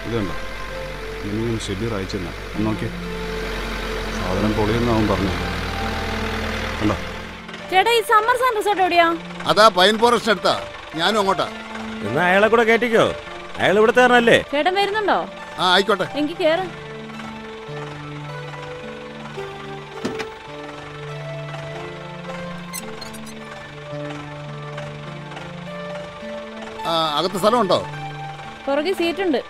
ഇത് കണ്ടോ ഇങ്ങനെ ഷെഡ്യൂൾ അയച്ചിരുന്ന നോക്കിയേ സാധനം പൊളിയെന്ന് അവൻ പറഞ്ഞു കണ്ടോ ചേട്ടാ ഈ സമ്മർ സൺ റിസോർട്ട് എവിടെയാ അതാ പൈൻ ഫോറസ്റ്റ് അടുത്താ ഞാനും അങ്ങോട്ടാ എന്നാ അയാളെ കൂടെ കയറ്റിക്കോ അയാൾ ഇവിടുത്തെ കാരണല്ലേ ചേട്ടൻ വരുന്നുണ്ടോ ആ ആയിക്കോട്ടെ എനിക്ക് കേറ് ആ അകത്ത് സ്ഥലമുണ്ടോ പുറകെ സീറ്റ് ഉണ്ട്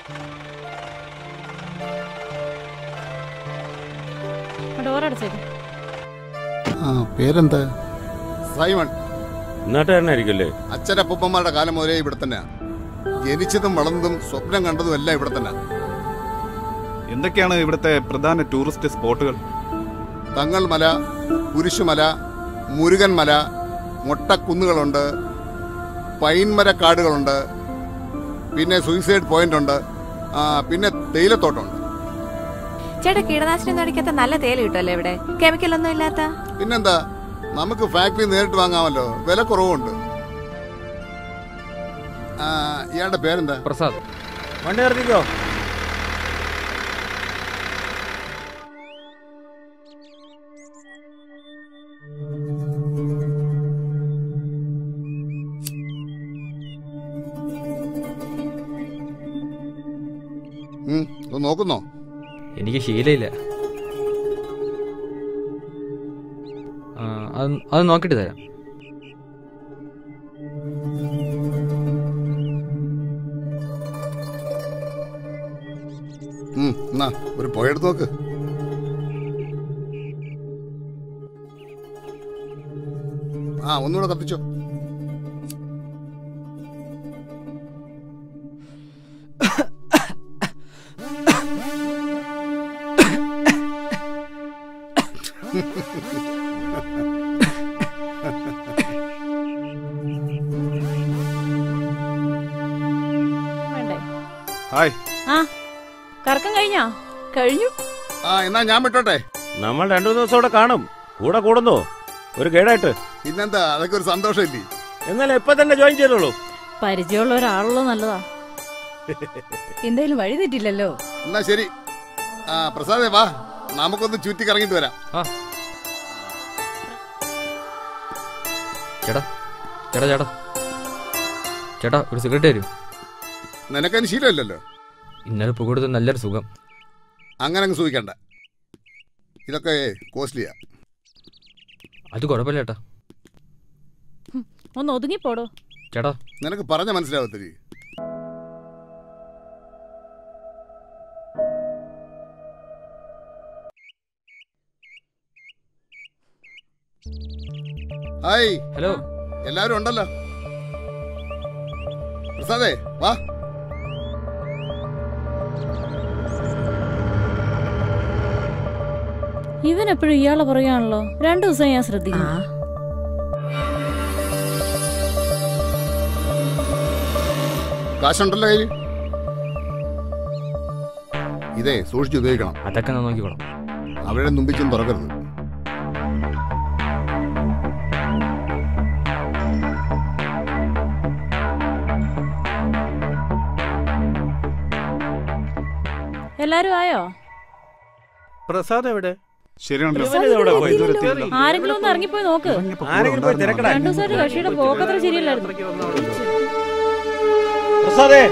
ഡോർ അടച്ചേക്ക് ആ പേരെന്താ സൈമൺ നാട്ടുകാരനായിരിക്കുമല്ലേ അച്ഛനപ്പൂപ്പന്മാരുടെ കാലം മുതലേ ഇവിടെ തന്നെയാ ജനിച്ചതും വളർന്നതും സ്വപ്നം കണ്ടതും എല്ലാം ഇവിടെ തന്നെ എന്തൊക്കെയാണ് ഇവിടുത്തെ പ്രധാന ടൂറിസ്റ്റ് സ്പോട്ടുകൾ തങ്ങൾ മല കുരിശുമല മുരുകൻ മല മൊട്ടക്കുന്നുകളുണ്ട് പൈൻമരക്കാടുകളുണ്ട് പിന്നെ സൂയിസൈഡ് പോയിന്റ് ഉണ്ട് ആ, പിന്നെ തേയിലത്തോട്ടമുണ്ട് ചേട്ടാ കീടനാശിനി ഒന്നും അടിക്കാത്ത നല്ല തേയില കിട്ടുമല്ലോ ഇവിടെ കെമിക്കൽ ഒന്നും ഇല്ലാത്ത പിന്നെന്താ നമുക്ക് ഫാക്ടറി നേരിട്ട് വാങ്ങാമല്ലോ വില കുറവുണ്ട് ആ, ഇയാളുടെ പേരെന്താ പ്രസാദ് വണ്ടി നിർത്തിക്കോ ഉം, ഇത് നോക്കുന്നോ എനിക്ക് ശീലമില്ല ആ, അത് അത് നോക്കിയിട്ട് തരാം ഉം, എന്നാ ഒരു പുഴയെടുത്ത് നോക്ക് ആ ഒന്നുകൂടെ കത്തിച്ചോ വേണ്ടേ ഹായ് ആ കറക്കം കഴിഞ്ഞോ കഴിഞ്ഞു ആ എന്നാ ഞാൻ വിട്ടോട്ടെ നമ്മൾ രണ്ടു മൂന്ന് ദിവസം ഇവിടെ കാണും കൂടെ കൂടുന്നോ ഒരു ഗൈഡായിട്ട് പിന്നെന്താ അതൊക്കെ ഒരു സന്തോഷമില്ലേ എന്നാലും എപ്പോ തന്നെ ജോയിൻ ചെയ്തോളൂ പരിചയമുള്ള ഒരാളുള്ളത് നല്ലതാ എന്തായാലും വഴി തെറ്റില്ലല്ലോ എന്നാ ശരി ആ പ്രസാദേ വാ നമുക്കൊന്ന് ചുറ്റി കറങ്ങിട്ട് വരാം ആ ചേട്ടാ ചേട്ടാ ചേട്ടാ ചേട്ടാ ഒരു സിഗരറ്റ് തരൂ നിനക്കതിന് ശീലമില്ലല്ലോ ഇന്നലെ പുകടുത്ത നല്ലൊരു സുഖം അങ്ങനെ അങ്ങ് സൂഹിക്കണ്ട ഇതൊക്കെ കോസ്റ്റ്ലിയാ അത് കുഴപ്പമില്ല ചേട്ടാ ഒന്ന് ഒതുങ്ങിപ്പോടോ ചേട്ടാ നിനക്ക് പറഞ്ഞ മനസ്സിലാവത്തിരി ഹായ് ഹലോ എല്ലാരും ഉണ്ടല്ലോ പ്രസാദേ വാ ഇവൻ എപ്പോഴും ഇയാളെ പറയുകയാണല്ലോ രണ്ടു ദിവസം ഞാൻ ശ്രദ്ധിക്കുന്നു കാശുണ്ടല്ലോ കയ്യിൽ ഇതേ സൂക്ഷിച്ച് ഉപയോഗിക്കണം അതൊക്കെ ഞാൻ നോക്കിക്കോളാം അവരുടെ മുമ്പിച്ചും തുറക്കരുത് എല്ലാരും ആയോ പ്രസാദ് എവിടെ ശരിയാണല്ലോ ഇവനിത് എവിടെ പോയി? ഇതുവരെ എത്തിയില്ലല്ലോ. ആരെങ്കിലും ഒന്ന് ഇറങ്ങിപ്പോയി നോക്ക് ഇവനിപ്പോ കൂടെ ആരെങ്കിലും പോയി ഉണ്ടായിരുന്നോ? തിരക്കടാ രണ്ടു ദിവസമായിട്ട് കക്ഷിയുടെ പോക്കത്ര ശരിയല്ലായിരുന്നു പ്രസാദേ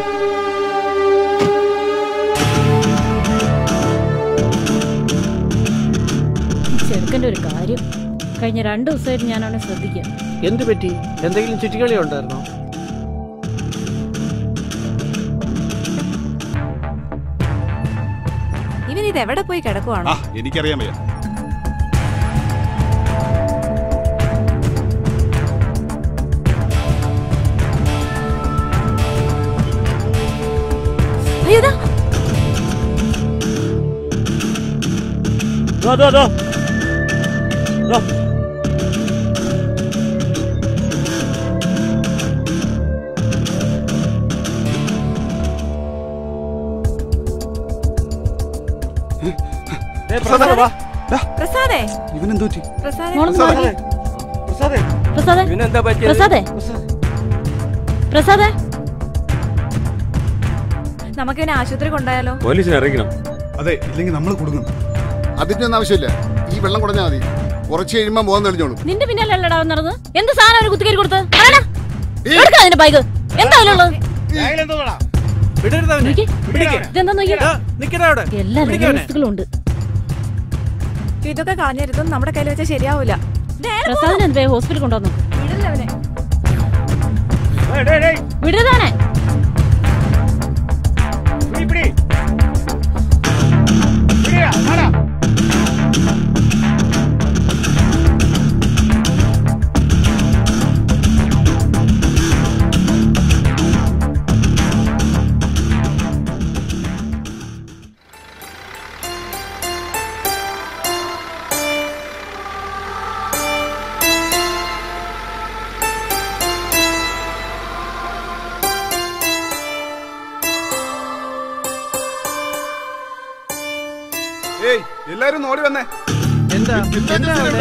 ചെറുക്കന്റെ ഒരു കാര്യം കഴിഞ്ഞ രണ്ടു ദിവസമായിട്ട് ഞാൻ അവനെ ശ്രദ്ധിക്കാം എന്തു പറ്റി എന്തെങ്കിലും ചുറ്റിക്കളി ഉണ്ടായിരുന്നോ ഇവൻ ഇത് എവിടെ പോയി കിടക്കുവാണോ ആ എനിക്കറിയാൻ വയ്യ അയ്യോ ദാ, ദോ, ദോ, ദോ. ദോ. ദേ, പ്രസാദേ, വാ. പ്രസാദേ ഇവനെന്തു പറ്റി പ്രസാദേ മോളൊന്ന് മാറി. പ്രസാദേ പ്രസാദേ ഇവനെന്താ പറ്റിയത് പ്രസാദേ പ്രസാദേ നമുക്ക് ഇവനെ ആശുപത്രി കൊണ്ടുപോയാലോ പോലീസിനെ അറിയിക്കണം അതെ ഇല്ലെങ്കിൽ നമ്മൾ കൊടുക്കും അതിന്റെ ഒന്നും ആവശ്യമില്ല ഈ വെള്ളം കുടഞ്ഞാൽ മതി കുറച്ച് കഴിയുമ്പോൾ മുഖം തെളിഞ്ഞോളൂ നിന്റെ പിന്നാലെ അല്ലടാ നടന്ന് എന്ത് സാധനം ഒരു കുത്തിക്കേരി കൊടുത്ത് പറയടാ. എടുക്കാ അതിന്റെ ബൈക്ക് എന്താ അതിലുള്ളത് വിടരുത് അവനെ നോക്കി. പിടിക്ക്. ഇതെന്താ നോക്കി എടാ, നിക്കടാ അവിടെ എല്ലാ പിടിക്കവനെ. വസ്തുക്കളും ഉണ്ട് ഇതൊക്കെ കളഞ്ഞിരുത്തും നമ്മുടെ കയ്യിൽ വെച്ചാൽ ശരിയാവൂല പ്രസാദിനെ എന്തേ ഹോസ്പിറ്റലിൽ കൊണ്ടുവന്നു വിടല്ലേ അവനെ വിടുതാണേ ഏയ് എല്ലാരും ഓടി വന്നേ എന്താ എന്താ അവിടെ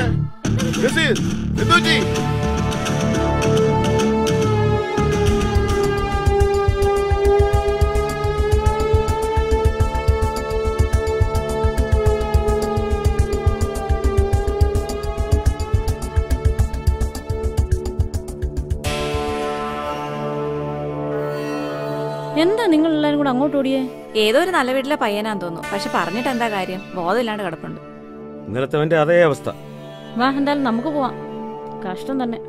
എന്താ നിങ്ങൾ എല്ലാരും കൂടെ അങ്ങോട്ട് ഓടിയേ ഏതോ ഒരു നല്ല വീട്ടിലെ പയ്യനാന്ന് തോന്നുന്നു പക്ഷെ പറഞ്ഞിട്ട് എന്താ കാര്യം ബോധമില്ലാണ്ട് കിടപ്പുണ്ട് ഇന്നലത്തെ അതേ അവസ്ഥ വാ എന്തായാലും നമുക്ക് പോവാം കഷ്ടം തന്നെ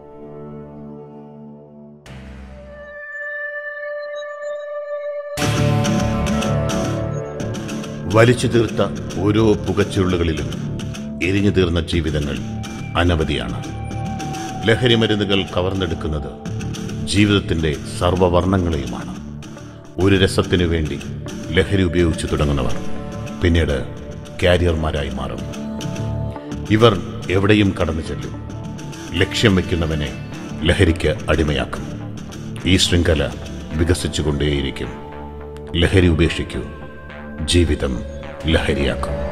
വലിച്ചു തീർത്ത ഓരോ പുകച്ചുരുളുകളിലും എരിഞ്ഞു തീർന്ന ജീവിതങ്ങൾ അനവധിയാണ് ലഹരി മരുന്നുകൾ കവർന്നെടുക്കുന്നത് ജീവിതത്തിന്റെ സർവവർണ്ണങ്ങളെയുമാണ് ഒരു രസത്തിനു വേണ്ടി ലഹരി ഉപയോഗിച്ചു തുടങ്ങുന്നവർ പിന്നീട് കാരിയർമാരായി മാറും ഇവർ എവിടെയും കടന്നു ചെല്ലും ലക്ഷ്യം വയ്ക്കുന്നവനെ ലഹരിക്ക് അടിമയാക്കും ഈ ശൃംഖല വികസിച്ചുകൊണ്ടേയിരിക്കും ലഹരി ഉപേക്ഷിക്കൂ ജീവിതം ലഹരിയാക്കും